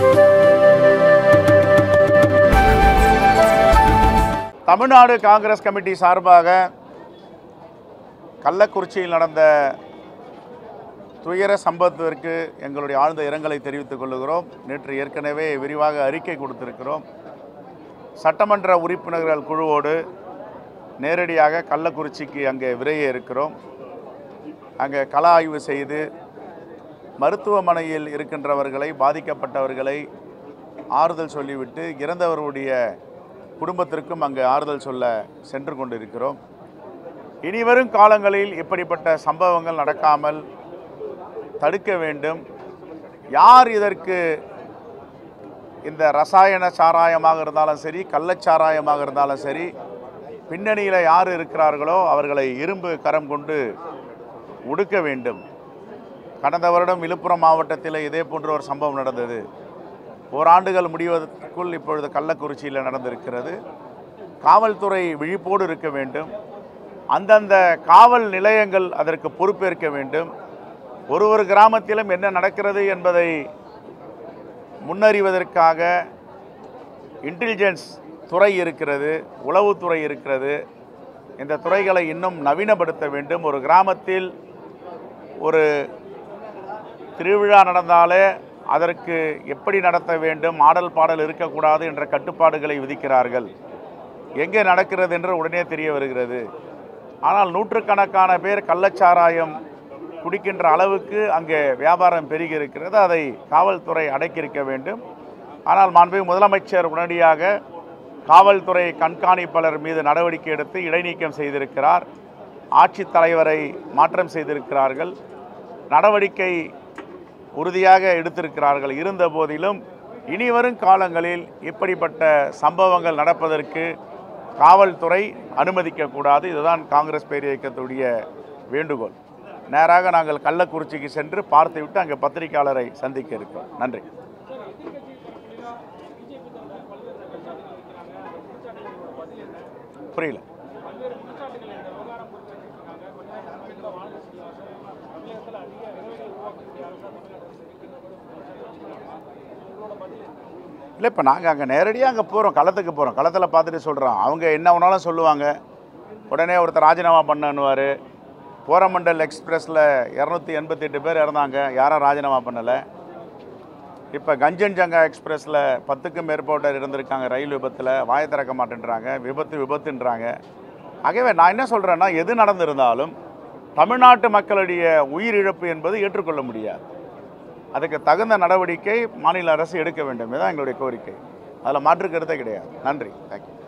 Tamil Nadu Congress committee சார்பாக கள்ளக்குறிச்சியில் நடந்த துயர சம்பவத்திற்கு எங்களுடைய ஆழ்ந்த இரங்கலை தெரிவித்துக் கொள்கிறோம் நேற்று ஏற்கனவே விரிவாக அறிக்கை கொடுத்திருக்கிறோம் சட்டமன்ற உறுப்பினர்கள் குழுவோடு நேரடியாக கள்ளக்குறிச்சிக்கு அங்கே விரைய இருக்கிறோம் அங்கே கள ஆய்வு செய்து மருத்துவமனையில் இருக்கின்றவர்களை பாதிக்கப்பட்டவர்களை ஆறுதல் சொல்லிவிட்டு இறந்தவருடைய குடும்பத்திற்கும் அங்கு ஆறுதல் சொல்ல சென்று கொண்டிருக்கிறோம் இனிவரும் காலங்களில் இப்படிப்பட்ட சம்பவங்கள் நடக்காமல் தடுக்க வேண்டும் யார் இதற்கு இந்த ரசாயன சாராயமாக இருந்தாலும் சரி கள்ளச்சாராயமாக இருந்தாலும் சரி பின்னணியில் யார் இருக்கிறார்களோ அவர்களை இரும்பு கரம் கொண்டு ஒடுக்க வேண்டும் கடந்த வருடம் விழுப்புரம் மாவட்டத்தில் இதே போன்ற ஒரு சம்பவம் நடந்தது ஓராண்டுகள் முடிவதற்குள் இப்பொழுது கள்ளக்குறிச்சியில் நடந்திருக்கிறது காவல்துறை விழிப்போடு இருக்க வேண்டும் அந்தந்த காவல் நிலையங்கள் அதற்கு பொறுப்பேற்க வேண்டும் ஒரு ஒரு கிராமத்திலும் என்ன நடக்கிறது என்பதை முன்னறிவதற்காக இன்டெலிஜென்ஸ் துறை இருக்கிறது உளவுத்துறை இருக்கிறது இந்த துறைகளை இன்னும் நவீனப்படுத்த வேண்டும் ஒரு கிராமத்தில் ஒரு திருவிழா நடந்தாலே அதற்கு எப்படி நடத்த வேண்டும் ஆடல் பாடல் இருக்கக்கூடாது என்ற கட்டுப்பாடுகளை விதிக்கிறார்கள் எங்கே நடக்கிறது என்று உடனே தெரிய வருகிறது ஆனால் நூற்றுக்கணக்கான பேர் கள்ளச்சாராயம் குடிக்கின்ற அளவுக்கு அங்கே வியாபாரம் பெருகி இருக்கிறது அதை காவல்துறை அடக்கியிருக்க வேண்டும் ஆனால் மாண்புமிகு முதலமைச்சர் உடனடியாக காவல்துறை கண்காணிப்பாளர் மீது நடவடிக்கை எடுத்து இடைநீக்கம் செய்திருக்கிறார் ஆட்சித்தலைவரை மாற்றம் செய்திருக்கிறார்கள் நடவடிக்கை உறுதியாக எடுத்திருக்கிறார்கள் இருந்த போதிலும் இனிவரும் காலங்களில் இப்படிப்பட்ட சம்பவங்கள் நடப்பதற்கு காவல்துறை அனுமதிக்கக்கூடாது இதுதான் காங்கிரஸ் பேர் இயக்கத்துடைய வேண்டுகோள் நேராக நாங்கள் கள்ளக்குறிச்சிக்கு சென்று பார்த்துவிட்டு அங்கே பத்திரிகையாளரை சந்திக்க இருக்கோம் நன்றி புரியல இல்லை இப்போ நாங்கள் அங்கே நேரடியாக அங்கே போகிறோம் களத்துக்கு போகிறோம் களத்தில் பார்த்துட்டு சொல்கிறோம் அவங்க என்ன வேணாலும் சொல்லுவாங்க உடனே ஒருத்தர் ராஜினாமா பண்ணுவார் போரமண்டல் எக்ஸ்பிரஸில் இரநூத்தி எண்பத்தெட்டு பேர் இறந்தாங்க யாரும் ராஜினாமா பண்ணலை இப்போ கஞ்சன் ஜங்கா எக்ஸ்பிரஸில் பத்துக்கும் மேற்பட்டவர் இருந்திருக்காங்க ரயில் விபத்தில் வாயை திறக்க மாட்டேன்றாங்க விபத்து விபத்துன்றாங்க ஆகவே நான் என்ன சொல்கிறேன்னா எது நடந்திருந்தாலும் தமிழ்நாட்டு மக்களுடைய உயிரிழப்பு என்பது ஏற்றுக்கொள்ள முடியாது அதுக்கு தகுந்த நடவடிக்கை மாநில அரசு எடுக்க வேண்டும் இதுதான் எங்களுடைய கோரிக்கை அதில் மாற்று கருத்தே கிடையாது நன்றி தேங்க்யூ